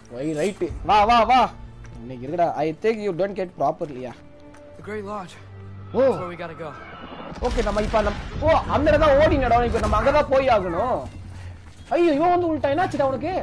Y right வா வா வா இன்னைக்கு இருக்குடா I think you don't get ப்ராப்பர்லியா The Great Lodge. ஓ That's where we gotta go. Okay நம்ம இப்ப நம்ம ஓ அந்த இடம் தான் ஓடி நடம் இப்ப நம்ம அங்கதான் போய் ஆகணும் ஐயோ இவன் வந்து உள்டா என்னாச்சுடா உனக்கு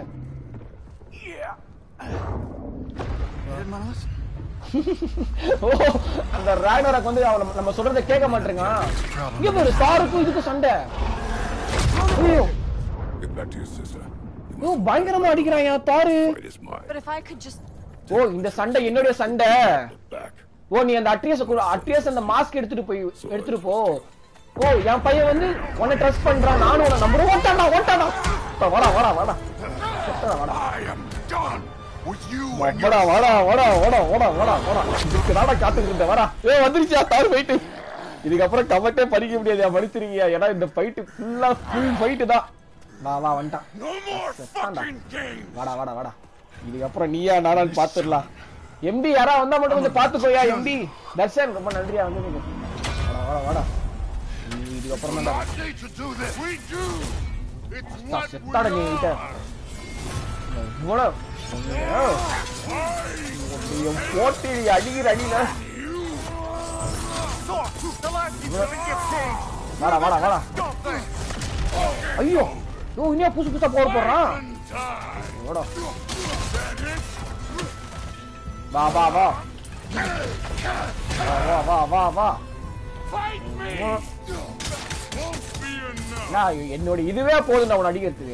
Hermanos? ஓ அந்த ராக்னராக் வந்து அவன் நம்ம- நம்ம சொல்றதை கேட்க மாட்டேங்க இங்க பாரு சாருக்கும் இதுக்கு சண்டை ஐயோ Get back to your sister. ஐயோ பயங்கரமா அடிக்கிறான் தாரு Fight is mine. But if I could just. ஓ இந்த சண்டை என்னுடைய சண்டை Back. ஓ நீ அந்த அட்ரியஸ் அட்ரியஸ் அந்த மாஸ்க் எடுத்துட்டு போய் எடுத்துட்டு போ ஓ என் பையன் வந்து உன்னை ட்ரஸ்ட் பண்றான் நானும் உன்னை நம்புறேன் ஓட்டாடா ஓட்டாடா இப்ப வாடா வாடா வாடா செத்தடா, வாடா I am done with you and வாடா your வாடா வாடா வாடா வாடா வாடா வாடா இதுக்கு நாடா காத்துக்கிட்டு இருந்தேன் வாடா ஏ வந்துருச்சியா தாரு ஃபைட்டு இதுக்கப்புறம் கமெண்டே படிக்க முடியாது படிச்சிருக்கியா ஏன்னா இந்த ஃபைட்டு ஃபுல்லா ஃபுல் ஃபைட்டு தான் வா வா வந்துட்டான் No more செத்தான்டா. fucking games. வாடா வாடா வாடா இதுக்கப்புறம் நீயா நானான்னு பாத்துடலாம் எம்டி யாரா வந்தா மட்டும் கொஞ்சம் பாத்துக்கோயா எம்டி தர்ஷன் ரொம்ப நன்றியா வந்து நீங்க வாடா வாடா வாடா நீ இதுக்கப்புறம் Do தான் not need to do this. We do. It's what we செத்தாட நீ கிட்ட are. இவ்வளவு போட்டி அடிக்கிற அடியில The last seven get changed. வாடா வாடா வாடா Don't think. ஐயோ ஓ இன்னும் புதுசு புதுசா போர் போடுறான் Time. வாடா That it? வா வா வா வா வா வா வா வா Fight me. வா. Won't be enough. நான் என்னோட இதுவே போதும் உன்னை அடிக்கிறதுக்கு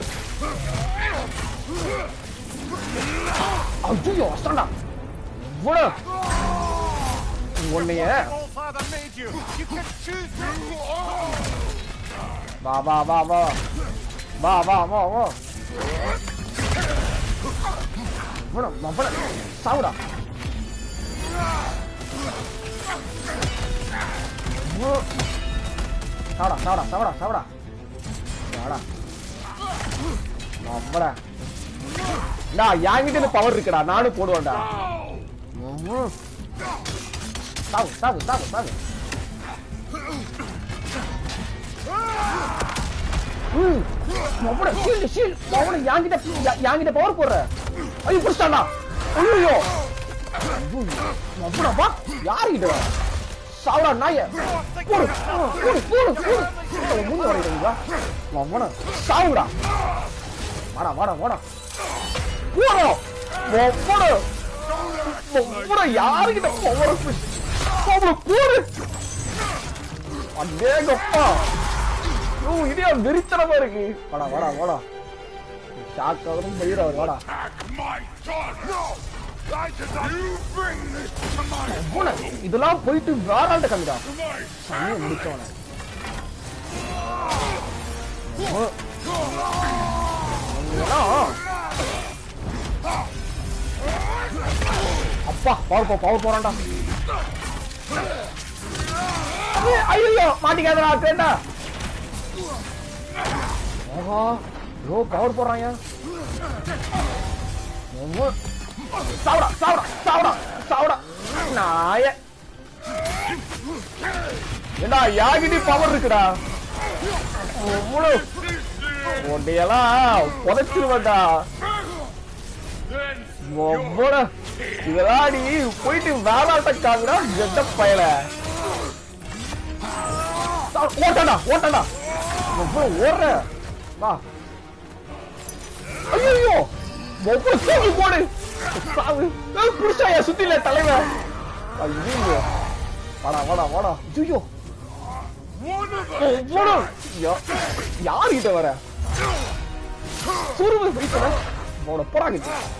ஐயோ அஸ்டாண்டா இவ்வளவு உன்னைய All father made you. You can choose me. வா வா வா வா வா வா வா வா இவ்வளவு இவ்வளவு சாவுடா இவ்வளவு. சாவடா சாவடா சாவடா சாவடா வாடா அவ்வளா நான் என்கிட்ட பவர் இருக்குடா நானும் போடுவேன்டா ம்ம். சாவு சாவு சாவு சாவு ம். அவன ஷீல்டு ஷீல்டு அவன என்கிட்ட யா- என்கிட்ட பவர் போடுற ஐயோ புடிச்சானா ஐயோ அவன வா யாருகிட்ட வர சாவடா நாய போடு போடு போடு போடு முன்ன வரையா அவன சாவுடா வாடா வாடா வாடா போடா போடு போட யாருகிட்ட பவர் அவன போடு அடேங்கப்பா ஓ இதே வெறித்தனமா இருக்கு வாடா வாடா வாடா ஷாக் ஆகுதும் பயிராரு வாடா Attack my son. No. I did not. You bring this to my போன இதெல்லாம் போயிட்டு வேற ஆள்கிட்ட கம்மிடா to my சனியை முடிச்சவன அப்பா பவர் போ பவர் போறான்டா ஐயோ மாட்டிக்காதடா கேட்டா ஓஹோ யோ பவர் போடுறாங்க ஓஹோ. சாவுடா சாவுடா சாவுடா சாவுடா நாய ஏண்டா யாகிட்ட பவர் இருக்குடா முழு உன்னையெல்லாம் புதைச்சிருவேன்டா Then ஒவ்வொரு இதெல்லாம் நீ போயிட்டு வேளாட்டக்காங்கடா எந்த பயல ஓட்டடா ஓட்டடா ஒவ்வொரு ஓடுற வா ஐயோ ஒவ்வொரு தூக்கி போடு சாவு ஏய், புடிச்சாயா சுத்தில தலைவன் ஐயோ வாடா வாடா வாடா ஐயோ one of us. ஒவ்வொரு யாருகிட்ட வர சுருவு வைக்கல உன போறாங்க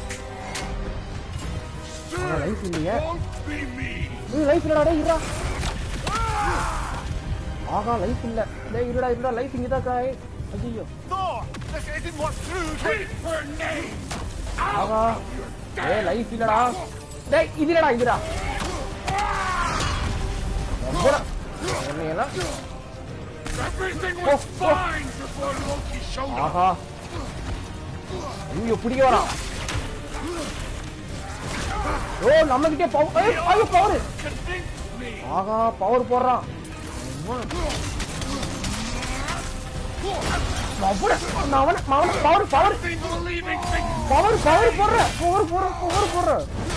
லைஃப் இல்லையே Won't be me. லைஃப் இல்லடா டேய் இருடா ஆகா லைஃப் இல்ல டேய் இருடா இருடா லைஃப் இங்க தான் காய் ஐயோ Thor, this isn't what true. Wait for name. ஆகா டேய் லைஃப் இல்லடா டேய் இதுடா இதுடா ரொம்ப உன்னையெல்லாம் Everything Oh, was oh. fine before Loki showed up. ஆஹா ஐயோ பிடிக்க வரான் ஓ நம்ம கிட்டே பவர் ஐயோ பவர் Convinced me. ஆகா பவர் போடுறான் மவன மவன மவன பவர் பவர் பவர் பவர் போடுற பவர் போடுற பவர் போடுற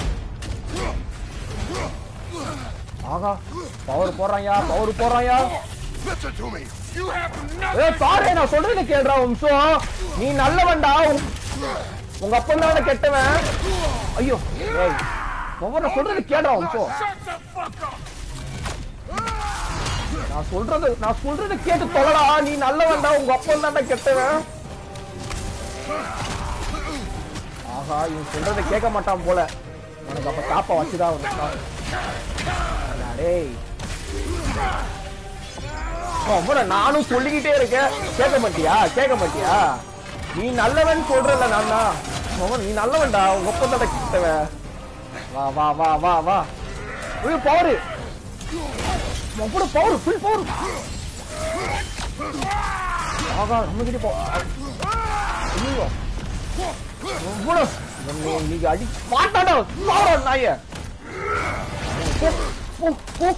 ஆகா பவர் போடுறாயா பவர் போடுறாயா Listen to me. You have ஏ nothing. பாரு நான் சொல்றத கேளுடா வம்சம் நீ நல்லவன்டா உன்- உங்க அப்பன் தான் கெட்டவன் ஐயோ ஏய் பவர் சொல்றது கேளுடா வம்சம் Shut the fuck up. நான் சொல்றது நான் சொல்றத கேட்டு தொலைடா நீ நல்லவன்டா உங்க அப்பன் தான்டா கெட்டவன் ஆஹா இவன் சொல்றத கேட்க மாட்டான் போல உனக்கு அப்ப காப்பா வச்சுதான் அவனுக்கு டேய் அப்புறம் நானும் சொல்லிக்கிட்டே இருக்கேன் கேட்க மாட்டியா கேட்க மாட்டியா நீ நல்லவன் சொல்றல நான் தான் அவன் நீ நல்லவன்டா உங்க அப்பன் தான்டா கெட்டவன் வா வா வா வா வா ஐயோ பவரு அவ்வளோ பவர் ஃபுல் பவர் ஆகா நம்ம கிட்ட போ ஐயோ அவ்வளோ நீ நீங்க அடி மாட்டாடா சாவடா நாய போ போ போ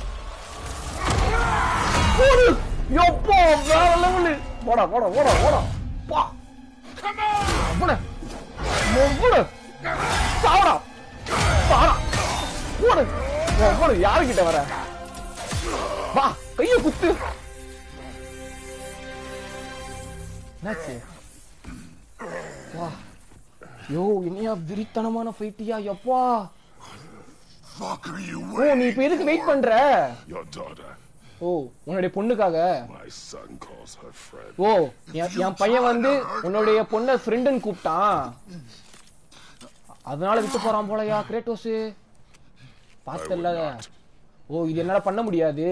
போடு எப்போ வேற லெவலு போடா போடா போடா போடா பா Come on. அவ்வளோ அவ்வளோ சாவடா சாவடா போடு அவ்வளோ யாருக்கிட்ட வர வா கைய குத்து என்னாச்சு வா யோ என்னையா விரித்தனமான ஃபைட்டியா எப்பா Fuck are you ஓ நீ இப்ப எதுக்கு வெயிட் பண்ற Your daughter. ஓ உன்னுடைய பொண்ணுக்காக My son calls her friend. ஓ என் என் பையன் வந்து உன்னுடைய பொண்ண ஃப்ரெண்டுன்னு கூப்பிட்டான் அதனால விட்டு போறான் போலயா கிரேட்டோஸ் பார்த்தல ஓ இது என்னால பண்ண முடியாது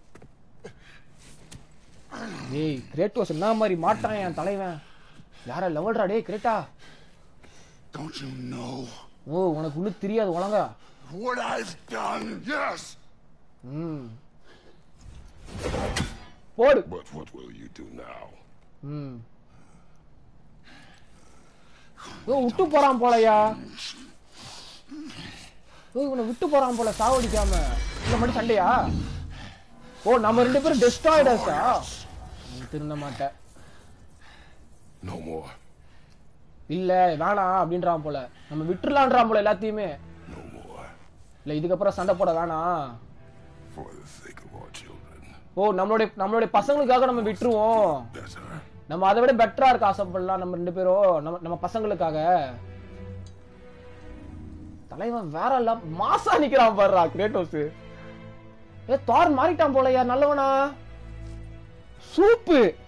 ஏய் கிரேட்டோஸ் என்ன மாதிரி மாட்டான் என் தலைவன் யார லெவல்ரா டேய் கிரேட்டா Don't you know ஓ உனக்கு ஒன்றும் தெரியாது ஒழுங்கா what I've done? Yes. ம் போடு But what will you do now? ம் ஓ விட்டு போறான் போலயா ஓ இவனை விட்டு போறான் போல சாவடிக்காம இந்த மாதிரி சண்டையா ஓ நம்ம ரெண்டு பேரும் டெஸ்ட்ராய்டர்ஸா திருந்த மாட்டேன் No more. இல்ல வேணாம் அப்படின்றான் போல நம்ம விட்டுறலான்றான் போல எல்லாத்தையுமே No more. இல்ல இதுக்கப்புறம் சண்டை போட வேணாம் For the sake of our children. ஓ நம்மளுடைய நம்மளுடைய பசங்களுக்காக நம்ம விட்டுருவோம் Better. நம்ம அதை விட பெட்டரா இருக்க ஆசைப்படலாம் நம்ம ரெண்டு பேரும் நம்ம நம்ம பசங்களுக்காக தலைவன் வேற இல்ல மாசா நிக்கிறான் பாருடா கிரேட்டோஸ் ஏ தார் மாறிட்டான் போலயா நல்லவனா சூப்பு